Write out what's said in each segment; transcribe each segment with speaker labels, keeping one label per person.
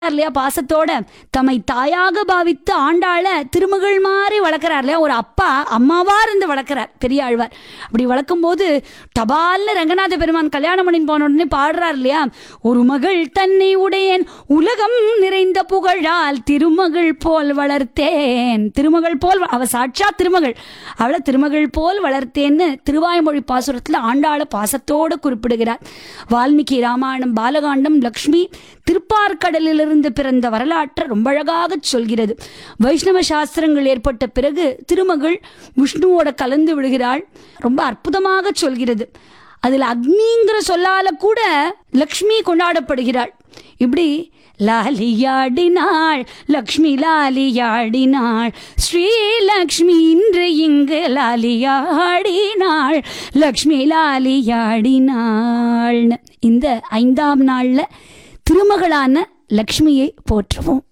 Speaker 1: இல்லையா பாசத்தோட தம்மை தாயாக பாவித்து ஆண்டாள திருமகள் மாதிரி வளர்க்குறார் இல்லையா ஒரு அப்பா அம்மாவா இருந்து வளர்க்குறார் பெரிய ஆழ்வார் அப்படி வளர்க்கும் போது தபால்னு ரங்கநாத பெருமான் கல்யாணம் பண்ணி போன உடனே பாடுறார் இல்லையா ஒரு மகள் தன்னை உடையேன் உலகம் நிறைந்த புகழால் திருமகள் போல் வளர்த்தேன் திருமகள் போல் வ- அவ சாட்சா திருமகள் அவளை திருமகள் போல் வளர்த்தேன்னு திருவாய்மொழி பாசுரத்தில் ஆண்டாள பாசத்தோடு குறிப்பிடுகிறார் வால்மீகி ராமாயணம் பாலகாண்டம் லக்ஷ்மி திருப்பார்கடலிலிருந்து பிறந்த வரலாற்றை ரொம்ப அழகாக சொல்கிறது வைஷ்ணவ சாஸ்திரங்கள் ஏற்பட்ட பிறகு திருமகள் விஷ்ணுவோட கலந்து விடுகிறாள் ரொம்ப அற்புதமாக சொல்கிறது அதில் அக்னிங்கிற சொல்லால கூட லக்ஷ்மி கொண்டாடப்படுகிறாள் இப்படி லாலியாடினாள் லக்ஷ்மி லாலியாடினாள் ஸ்ரீலக்ஷ்மி இன்று இங்கு லாலியாடினாள் லக்ஷ்மி லாலியாடினாள்னு இந்த ஐந்தாம் நாள்ல திருமகளான லக்ஷ்மியை போற்றுவோம்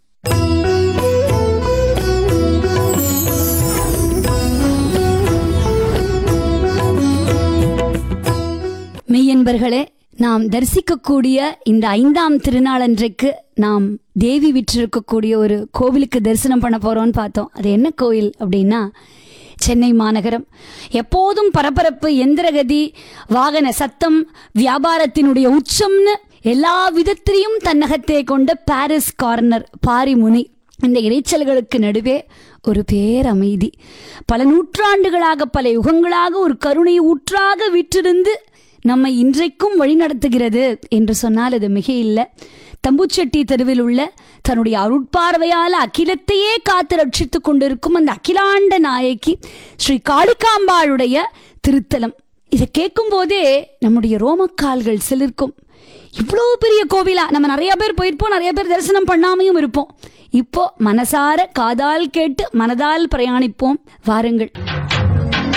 Speaker 1: மெய்யன்பர்களே நாம் தரிசிக்கக்கூடிய இந்த ஐந்தாம் திருநாள் அன்றைக்கு நாம் தேவி விற்றிருக்கக்கூடிய ஒரு கோவிலுக்கு தரிசனம் பண்ண போறோம்னு பார்த்தோம் அது என்ன கோயில் அப்படின்னா சென்னை மாநகரம் எப்போதும் பரபரப்பு எந்திரகதி வாகன சத்தம் வியாபாரத்தினுடைய உச்சம்னு எல்லா விதத்திலையும் தன்னகத்தே கொண்ட பாரிஸ் கார்னர் பாரிமுனி இந்த இரைச்சல்களுக்கு நடுவே ஒரு பேரமைதி பல நூற்றாண்டுகளாக பல யுகங்களாக ஒரு கருணை ஊற்றாக விற்றிருந்து நம்மை இன்றைக்கும் வழிநடத்துகிறது என்று சொன்னால் அது மிக இல்லை தம்புச்செட்டி தெருவில் உள்ள தன்னுடைய அருட்பார்வையால் அகிலத்தையே காத்து ரட்சித்துக் கொண்டிருக்கும் அந்த அகிலாண்ட நாயகி ஸ்ரீ காளிகாம்பாளுடைய திருத்தலம் இதை கேட்கும் போதே நம்முடைய ரோமக்கால்கள் சிலிர்க்கும் இவ்வளோ பெரிய கோவிலா நம்ம நிறைய பேர் போயிருப்போம் நிறைய பேர் தரிசனம் பண்ணாமையும் இருப்போம் இப்போ மனசார காதால் கேட்டு மனதால் பிரயாணிப்போம் வாருங்கள்